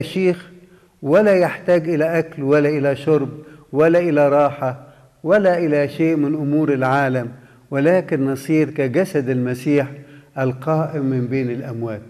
شيخ ولا يحتاج إلى أكل ولا إلى شرب ولا إلى راحة ولا إلى شيء من أمور العالم ولكن نصير كجسد المسيح القائم من بين الأموات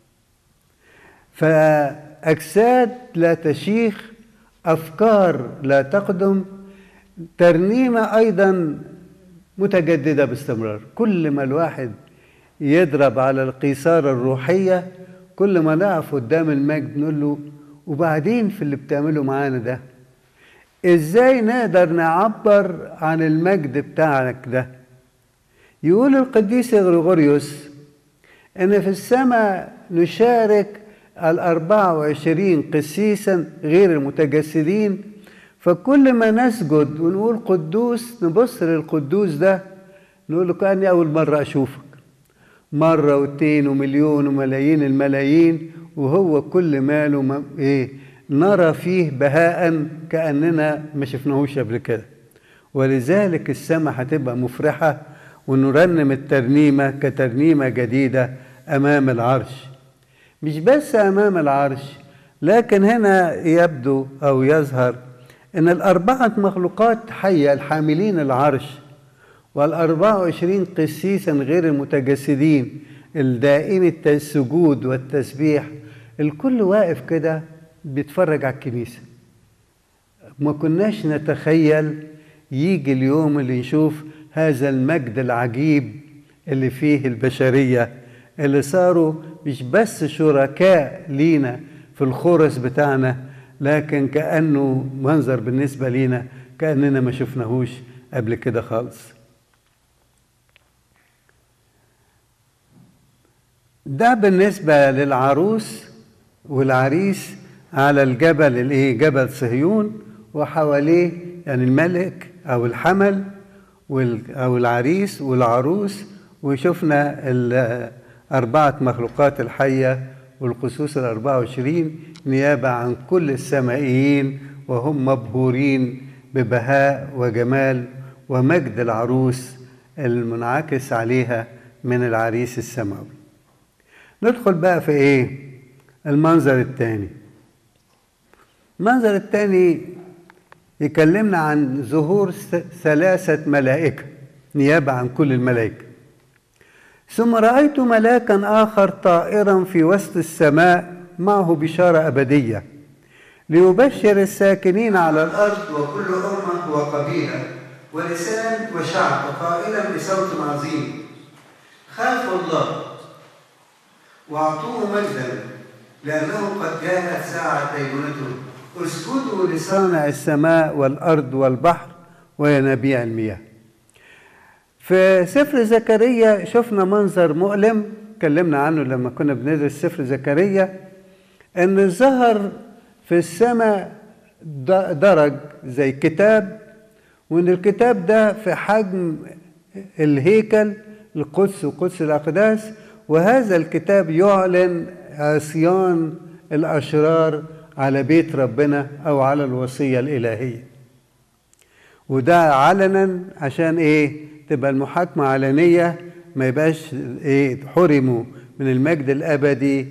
فأجساد لا تشيخ أفكار لا تقدم ترنيمة أيضا متجددة باستمرار كل ما الواحد يضرب على القيثارة الروحية كل ما نقف قدام المجد نقول له وبعدين في اللي بتعمله معانا ده ازاي نقدر نعبر عن المجد بتاعك ده يقول القديس غريغوريوس ان في السماء نشارك الأربعة وعشرين قسيسا غير المتجسدين فكل ما نسجد ونقول قدوس نبص للقدوس ده نقول له كأني أول مرة أشوفك مرة واتنين ومليون وملايين الملايين وهو كل ماله ما إيه نرى فيه بهاء كأننا ما شفناهوش قبل كده ولذلك السماء هتبقى مفرحة ونرنم الترنيمة كترنيمة جديدة أمام العرش مش بس أمام العرش لكن هنا يبدو أو يظهر أن الأربعة مخلوقات حية الحاملين العرش والأربعة وعشرين قسيسا غير المتجسدين الدائم السجود والتسبيح الكل واقف كده بيتفرج على الكنيسة ما كناش نتخيل يجي اليوم اللي نشوف هذا المجد العجيب اللي فيه البشرية اللي صاروا مش بس شركاء لينا في الخرس بتاعنا لكن كأنه منظر بالنسبة لينا كأننا ما شفناهوش قبل كده خالص ده بالنسبة للعروس والعريس على الجبل الايه جبل صهيون وحواليه يعني الملك او الحمل او العريس والعروس وشفنا الأربعة مخلوقات الحية والقصوص الأربعة وعشرين نيابة عن كل السمائيين وهم مبهورين ببهاء وجمال ومجد العروس المنعكس عليها من العريس السماوي ندخل بقى في ايه المنظر الثاني المنظر الثاني يكلمنا عن ظهور ثلاثة ملائكة نيابة عن كل الملائكة ثم رأيت ملاكا آخر طائرا في وسط السماء معه بشارة أبدية ليبشر الساكنين على الأرض وكل أمة وقبيلة ولسان وشعب قائلا بصوت عظيم خافوا الله واعطوه مجدا لأنه قد جاءت ساعة دينونته اسجدوا لصانع السماء والأرض والبحر وينابيع المياه في سفر زكريا شفنا منظر مؤلم اتكلمنا عنه لما كنا بندرس سفر زكريا ان ظهر في السماء درج زي كتاب وان الكتاب ده في حجم الهيكل القدس وقدس الاقداس وهذا الكتاب يعلن عصيان الاشرار على بيت ربنا او على الوصيه الالهيه وده علنا عشان ايه تبقى المحاكمه علنيه ما يبقاش ايه حرموا من المجد الابدي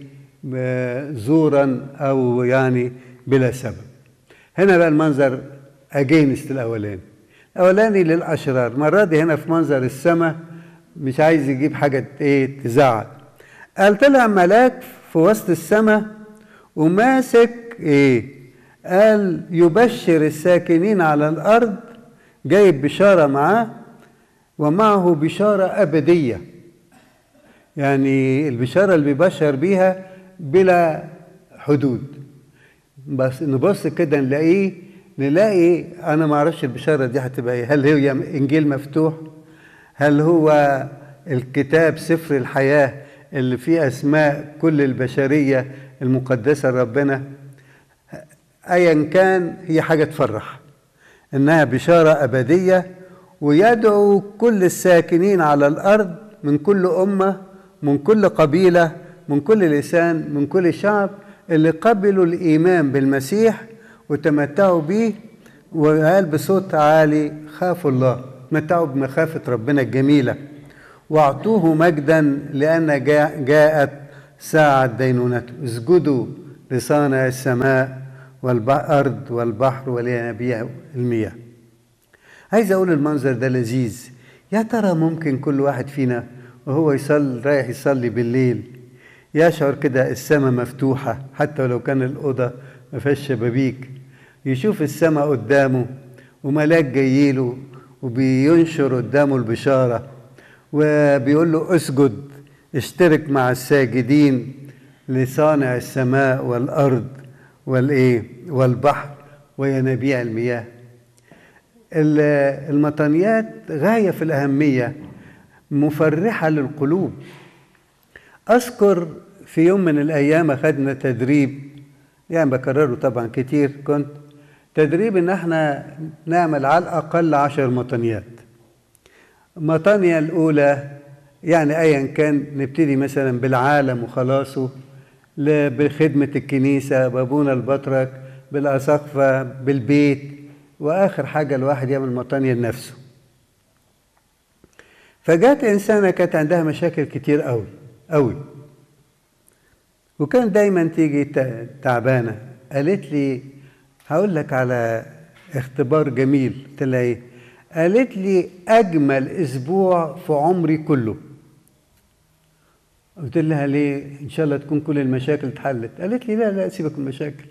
زورا او يعني بلا سبب هنا بقى المنظر اجينست الاولاني الاولاني للاشرار المره دي هنا في منظر السماء مش عايز يجيب حاجه ايه تزعل قال طلع ملاك في وسط السماء وماسك ايه قال يبشر الساكنين على الارض جايب بشاره معاه ومعه بشاره ابديه يعني البشاره اللي بيبشر بيها بلا حدود بس نبص كده نلاقيه نلاقي انا ما اعرفش البشاره دي هتبقى ايه هل هي انجيل مفتوح هل هو الكتاب سفر الحياه اللي فيه اسماء كل البشريه المقدسه لربنا ايا كان هي حاجه تفرح انها بشاره ابديه ويدعو كل الساكنين على الارض من كل امه من كل قبيله من كل لسان من كل شعب اللي قبلوا الايمان بالمسيح وتمتعوا به وقال بصوت عالي خافوا الله تمتعوا بمخافه ربنا الجميله واعطوه مجدا لان جاءت ساعه دينونته اسجدوا لصانع السماء والأرض والبحر ولينابيع المياه عايز أقول المنظر ده لذيذ يا ترى ممكن كل واحد فينا وهو يصلي رايح يصلي بالليل يشعر كده السماء مفتوحة حتى لو كان الأوضة ما فيهاش شبابيك يشوف السماء قدامه وملاك جايله وبينشر قدامه البشارة وبيقول له اسجد اشترك مع الساجدين لصانع السماء والأرض والإيه والبحر وينابيع المياه المطنيات غاية في الأهمية مفرحة للقلوب أذكر في يوم من الأيام أخذنا تدريب يعني بكرره طبعا كتير كنت تدريب إن احنا نعمل على الأقل عشر مطنيات المطانية الأولى يعني أيا كان نبتدي مثلا بالعالم وخلاصه بخدمة الكنيسة بابونا البطرك بالأساقفة بالبيت وآخر حاجة الواحد يعمل مطانية لنفسه فجات إنسانة كانت عندها مشاكل كتير قوي قوي وكان دايما تيجي تعبانة قالت لي هقول لك على اختبار جميل قلت لها ايه قالت لي اجمل اسبوع في عمري كله قلت لها ليه ان شاء الله تكون كل المشاكل اتحلت قالت لي لا لا سيبك من المشاكل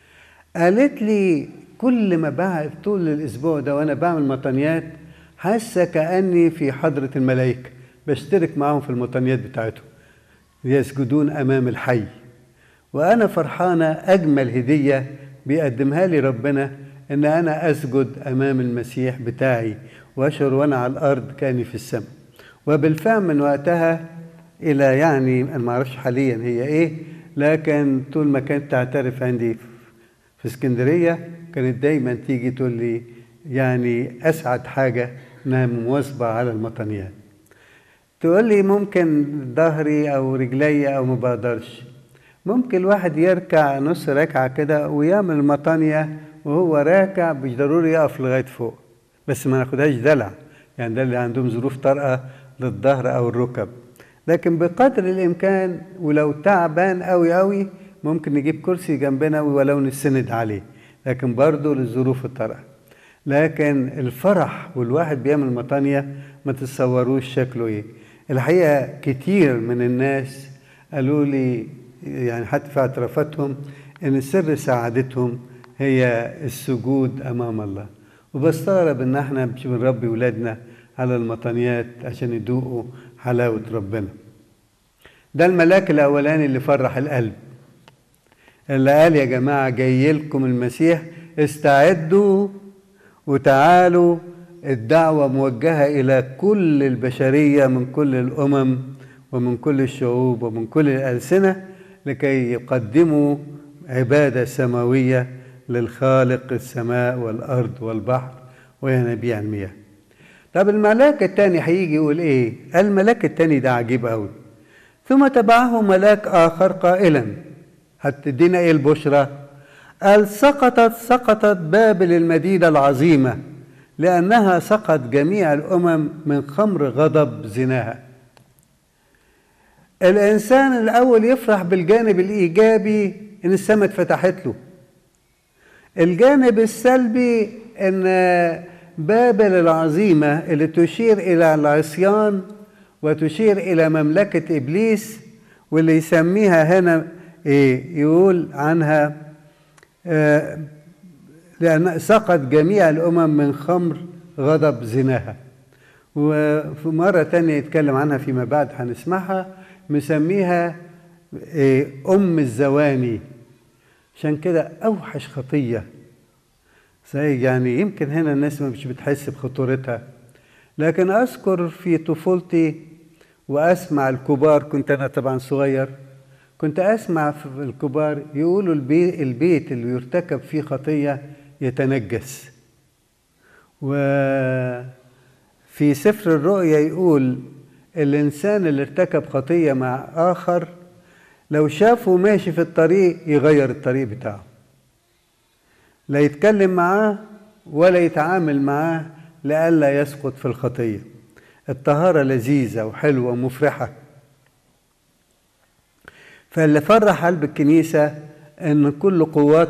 قالت لي كل ما بعد طول الاسبوع ده وانا بعمل مطنيات حاسه كاني في حضره الملائكه بشترك معاهم في المطنيات بتاعتهم يسجدون امام الحي وانا فرحانه اجمل هديه بيقدمها لي ربنا ان انا اسجد امام المسيح بتاعي واشعر وانا على الارض كاني في السماء وبالفعل من وقتها الى يعني انا ما اعرفش حاليا هي ايه لكن طول ما كانت تعترف عندي في اسكندريه كانت دايما تيجي تقول لي يعني اسعد حاجه انها مواظبه على المطنيات تقول لي ممكن ظهري او رجلي او ما بقدرش ممكن الواحد يركع نص ركعه كده ويعمل المطانيه وهو راكع مش ضروري يقف لغايه فوق بس ما ناخدهاش دلع يعني ده اللي عندهم ظروف طارئه للظهر او الركب لكن بقدر الامكان ولو تعبان قوي قوي ممكن نجيب كرسي جنبنا ولو نسند عليه لكن برضه للظروف الطارئه لكن الفرح والواحد بيعمل مطانيه ما تتصوروش شكله ايه الحقيقه كتير من الناس قالوا لي يعني حتى في اعترافاتهم ان سر سعادتهم هي السجود امام الله وبستغرب ان احنا مش بنربي ولادنا على المطانيات عشان يدوقوا حلاوه ربنا ده الملاك الاولاني اللي فرح القلب اللي قال يا جماعه جاي لكم المسيح استعدوا وتعالوا الدعوه موجهه الى كل البشريه من كل الامم ومن كل الشعوب ومن كل الالسنه لكي يقدموا عباده سماويه للخالق السماء والارض والبحر وينابيع المياه طب الملاك التاني هيجي يقول ايه الملاك التاني ده عجيب قوي ثم تبعه ملاك اخر قائلا هتدينا ايه البشرى قال سقطت سقطت بابل المدينه العظيمه لانها سقط جميع الامم من خمر غضب زناها الانسان الاول يفرح بالجانب الايجابي ان السماء اتفتحت له الجانب السلبي ان بابل العظيمه اللي تشير الى العصيان وتشير الى مملكه ابليس واللي يسميها هنا ايه يقول عنها آه لان سقط جميع الامم من خمر غضب زناها وفي مرة تانية يتكلم عنها فيما بعد هنسمعها مسميها إيه أم الزواني عشان كده أوحش خطية زي يعني يمكن هنا الناس مش بتحس بخطورتها لكن أذكر في طفولتي وأسمع الكبار كنت أنا طبعا صغير كنت أسمع في الكبار يقولوا البيت, البيت اللي يرتكب فيه خطية يتنجس وفي سفر الرؤيا يقول الإنسان اللي ارتكب خطية مع آخر لو شافه ماشي في الطريق يغير الطريق بتاعه لا يتكلم معاه ولا يتعامل معاه لئلا يسقط في الخطية الطهارة لذيذة وحلوة ومفرحة فاللي فرح قلب الكنيسة ان كل قوات